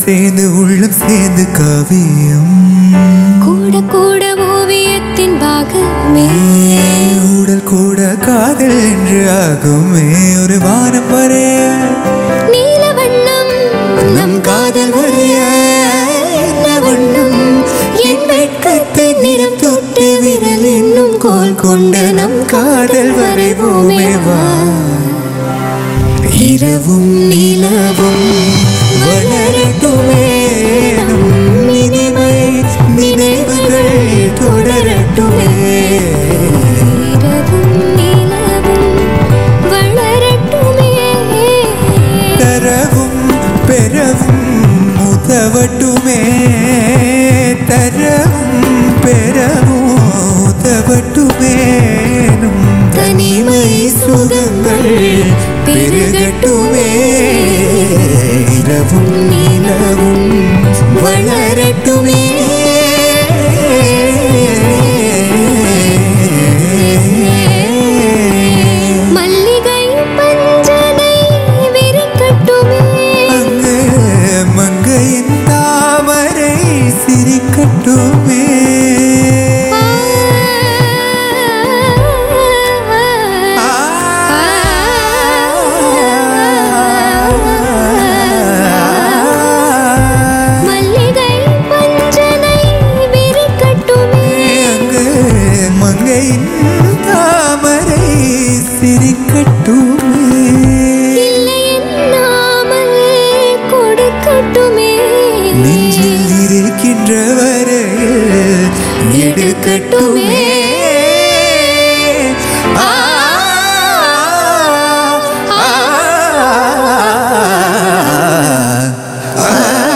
சேர்ந்து உள்ளம் சேர்ந்து காவியம் கூட கூட ஓவியத்தின் பாகமே உடல் கூட காதல் என்று ஆகுமே ஒரு வானம் வரைய நீல வண்ணம் நம் காதல் வரைய என்ன வண்ணம் என் வெட்கத்தை நிறம் தொட்டு விரல் என்னும் கோல் கொண்டு நம் காதல் வரைவோமே வா இரவும் நிலவும் வளரட்டுமே நம் இனிமை நினைவுகள் தொடரட்டுமே இரவும் நிலவும் வளரட்டுமே தரவும் பெறவும் உதவட்டுமே தரவும் பெறவும் உதவட்டுமே நம் தனிமை சுகங்கள் பெருகட்டுமே இரவும் நிலவும் வளரட்டுமே மல்லிகை பஞ்சனை விரிக்கட்டுமே அங்கு மங்கையின் தாமரை சிரிக்கட்டுமே மல்லிகை பஞ்சனை விரிக்கட்டுமே அங்கு மங்கையின் தாமரை சிரிக்கட்டுமே இல்லை எண்ணாமல் கொடுக்கட்டுமே நெஞ்சில் இருக்கின்ற வரையில் எடுக்கட்டுமே ஆ, ஆ, ஆ,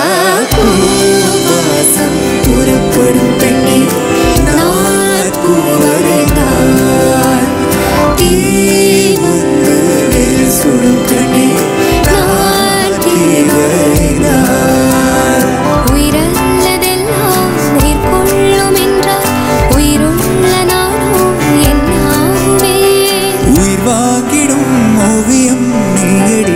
பூவாசம் புறப்படும் பெண்ணே நான் கூவரைதான் தீ வந்து வெயில் சுடும் கண்ணே நான் தீவரைதான் உயிரல்லதெல்லாம் உயிர் கொள்ளும் என்றால் உயிருள்ள நானும் என்னாகுவே உயிர் வாங்கிடும் ஓவியம் நீயடி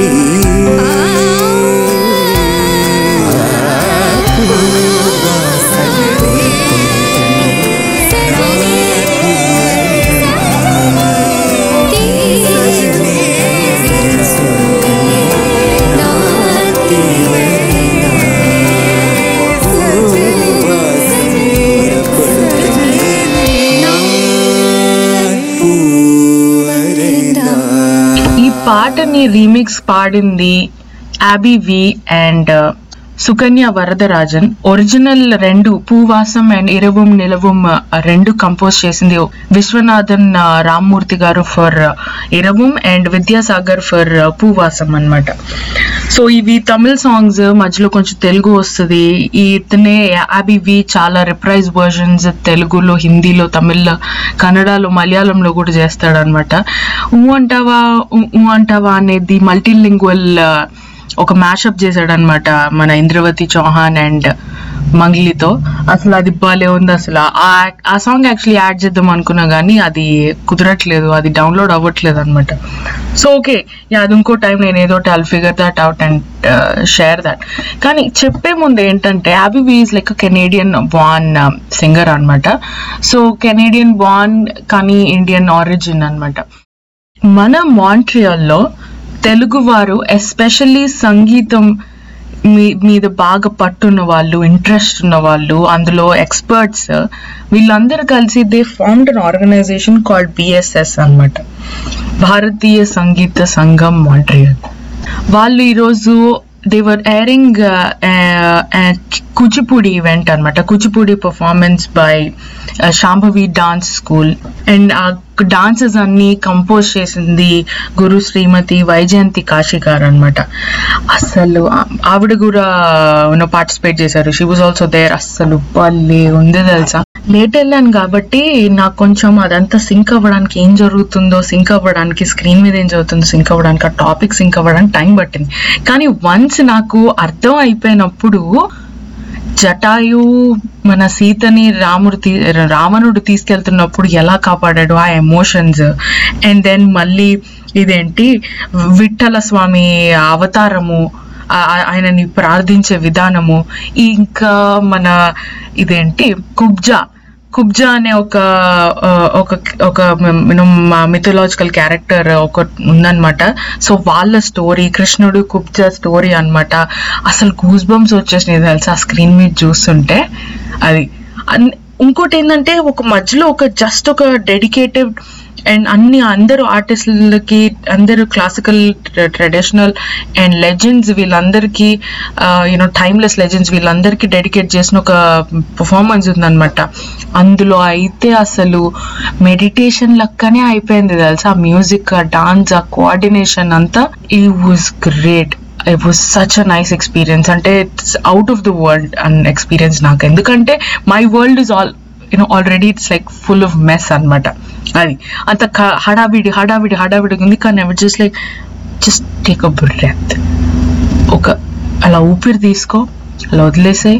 ఈ పాటని రీమిక్స్ పాడింది Abby V and Sukanya Varadarajan original రెండు పూవాసం అండ్ ఇరవం నిలవం uh, రెండు కంపోజ్ చేసింది Viswanathan uh, Ramamurthy garu for Iravum and Vidyasagar for Poovasam అన్నమాట సో ఇవి తమిళ్ సాంగ్స్ మధ్యలో కొంచెం తెలుగు వస్తుంది ఈ ఇతనే యాబీ వి చాలా రిప్రైజ్ వర్షన్స్ తెలుగులో హిందీలో తమిళ్లో కన్నడలో మలయాళంలో కూడా చేస్తాడు అనమాట ఊ అంటావా ఊ- ఊ అంటావా అనేది మల్టీలింగ్వల్ ఒక మ్యాషప్ చేశాడు అనమాట మన ఇంద్రవతి చౌహాన్ అండ్ మంగ్లీతో అసలు అది భలే ఉంది అసలు ఆ ఆ సాంగ్ యాక్చువల్లీ యాడ్ చేద్దాం అనుకున్నా కానీ అది కుదరట్లేదు అది డౌన్లోడ్ అవ్వట్లేదు అనమాట సో ఓకే అది ఇంకో టైం నేను ఏదో I figure that out and share that కానీ చెప్పే ముందు ఏంటంటే Abby V is like Canadian born singer అన్నమాట సో కెనేడియన్ బాన్ కానీ ఇండియన్ ఆరిజిన్ అన్నమాట మన మాంట్రియాల్లో తెలుగు వారు ఎస్పెషల్లీ సంగీతం మీ మీద బాగా పట్టున్న వాళ్ళు ఇంట్రెస్ట్ ఉన్న వాళ్ళు అందులో ఎక్స్పర్ట్స్ వీళ్ళందరూ కలిసి they formed an organisation called BSS అన్నమాట భారతీయ సంగీత సంఘం మాంట్రియల్ వాళ్ళు ఈరోజు దేవర్ ఎయిరింగ్ కూచిపూడి ఈవెంట్ అన్నమాట Kuchipudi performance by Shambhavi dance school and ఆ డాన్సెస్ అన్ని కంపోజ్ చేసింది గురు శ్రీమతి వైజయంతి కాశీ గారు అనమాట అసలు ఆ- ఆవిడ కూడా పార్టిసిపేట్ చేశారు షీ వాజ్ ఆల్సో దేర్ అస్సలు భలే ఉంది తెలుసా లేట్ వెళ్ళాను కాబట్టి నాకు కొంచెం అదంతా సింక్ అవ్వడానికి ఏం జరుగుతుందో సింక్ అవ్వడానికి స్క్రీన్ మీద ఏం జరుగుతుందో సింక్ అవ్వడానికి ఆ టాపిక్ సింక్ అవ్వడానికి టైం పట్టింది కానీ వన్స్ నాకు అర్థం అయిపోయినప్పుడు జటాయు మన సీతని రాముడు తీ రావణుడు తీసుకెళ్తున్నప్పుడు ఎలా కాపాడాడు ఆ ఎమోషన్స్ అండ్ దెన్ మళ్ళీ ఇదేంటి విఠల స్వామి అవతారము ఆ- ఆ- ఆయనని ప్రార్థించే విధానము ఇంకా మన ఇదేంటి కుబ్జా కుబ్జా అనే ఒక ఆ, ఒక ఒక మిథలాజికల్ క్యారెక్టర్ ఒక ఉందన్నమాట సో వాళ్ళ స్టోరీ కృష్ణుడు కుబ్జా స్టోరీ అన్నమాట అసలు గూస్ బంప్స్ వచ్చేసినాయి తెలుసా ఆ స్క్రీన్ మీద చూస్తుంటే అది అన్- ఇంకోటి ఏంటంటే ఒక మధ్యలో ఒక జస్ట్ ఒక డెడికేటెడ్ అండ్ అన్ని అందరూ ఆర్టిస్టులకి అందరూ క్లాసికల్ ట్రెడిషనల్ అండ్ లెజెండ్స్ వీళ్ళందరికీ యూనో టైమ్లెస్ లెజెండ్స్ వీళ్ళందరికీ డెడికేట్ చేసిన ఒక పర్ఫార్మెన్స్ ఉందన్నమాట అందులో అయితే అసలు మెడిటేషన్ లక్కనే అయిపోయింది తెలుసా ఆ మ్యూజిక్ ఆ డాన్స్ ఆ కోఆర్డినేషన్ అంతా ఈ was great it was such a nice experience అంటే it's out of the world an experience నాకు ఎందుకంటే my world is all you know already it's like full of mess అన్నమాట అది అంత క- హడావిడి హడావిడి హడావిడి ఉంది కానీ ఎవరు just like just take a breath ఒక అలా ఊపిరి తీసుకో అలా వదిలేసాయి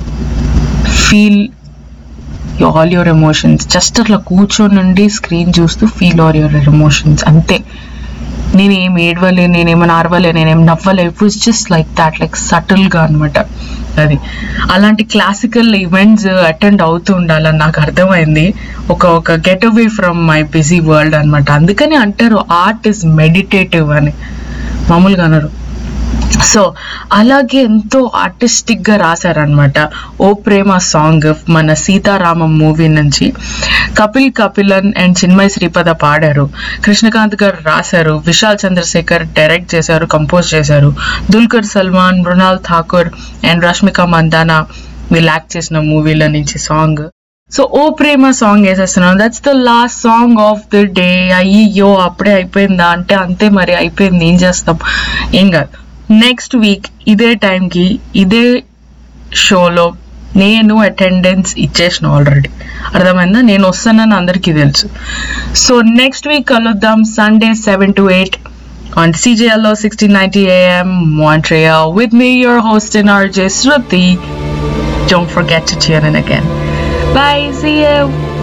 feel all your emotions just అట్లా కూర్చొని స్క్రీన్ చూస్తూ ఫీల్ ఆల్ యువర్ ఎమోషన్స్ అంతే నేనేం ఏడవలే నేనేమైనా అరవలే నేనేం నవ్వలే it was just like that like సటిల్గా అనమాట అది అలాంటి క్లాసికల్ ఈవెంట్స్ అటెండ్ అవుతూ ఉండాలని నాకు అర్థమైంది ఒక ఒక get away from my busy world అన్నమాట అందుకని అంటారు ఆర్ట్ ఇస్ మెడిటేటివ్ అని మామూలుగా అనరు సో అలాగే ఎంతో ఆర్టిస్టిక్ గా రాశారనమాట ఓ ప్రేమ సాంగ్ మన సీతారామం మూవీ నుంచి కపిల్ కపిలన్ అండ్ చిన్మయ్ శ్రీపద పాడారు కృష్ణకాంత్ గారు రాశారు విశాల్ చంద్రశేఖర్ డైరెక్ట్ చేశారు కంపోజ్ చేశారు దుల్కర్ సల్మాన్ మృణాల్ ఠాకూర్ అండ్ రష్మిక మందానా వీళ్ళు యాక్ట్ చేసిన మూవీల నుంచి సాంగ్ సో ఓ ప్రేమ సాంగ్ వేసేస్తున్నాను that's the last song of the day అయ్యో అప్పుడే అయిపోయిందా అంటే అంతే మరి అయిపోయింది ఏం చేస్తాం ఏం కాదు నెక్స్ట్ వీక్ ఇదే టైంకి ఇదే షోలో నేను అటెండెన్స్ ఇచ్చేసిన ఆల్రెడీ అర్థమైందా నేను వస్తానని అందరికీ తెలుసు సో నెక్స్ట్ వీక్ కలుద్దాం Sunday seven to eight on CJLO 1690 AM Montreal with me, your host and RJ Shruti. Don't forget to tune in again. Bye, see you.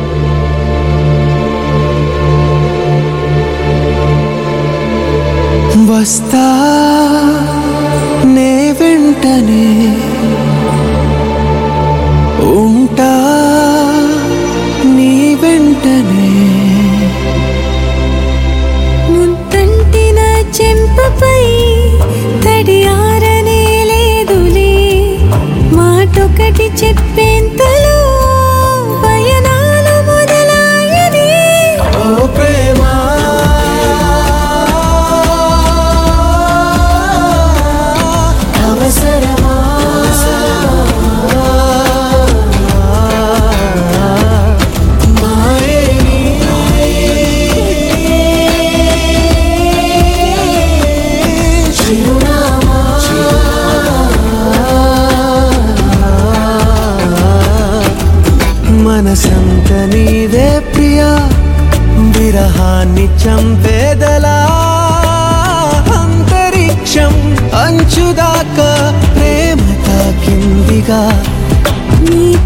వస్తా నే వెంటనే ఉంటా నీ వెంటనే ముద్దంటిన చెంపపై తడి ఆరనే లేదులే మాటొకటి చెప్పేంతలో పయనాలు మొదలాయని ఓ ప్రేమ అవసరమా మాయేని చిరునామా మనసంత నీదే ప్రియా విరహాన్ని చంపేదలా అంతరిక్షం అంచుదాకా ప్రేమ తాకిందిగా నీ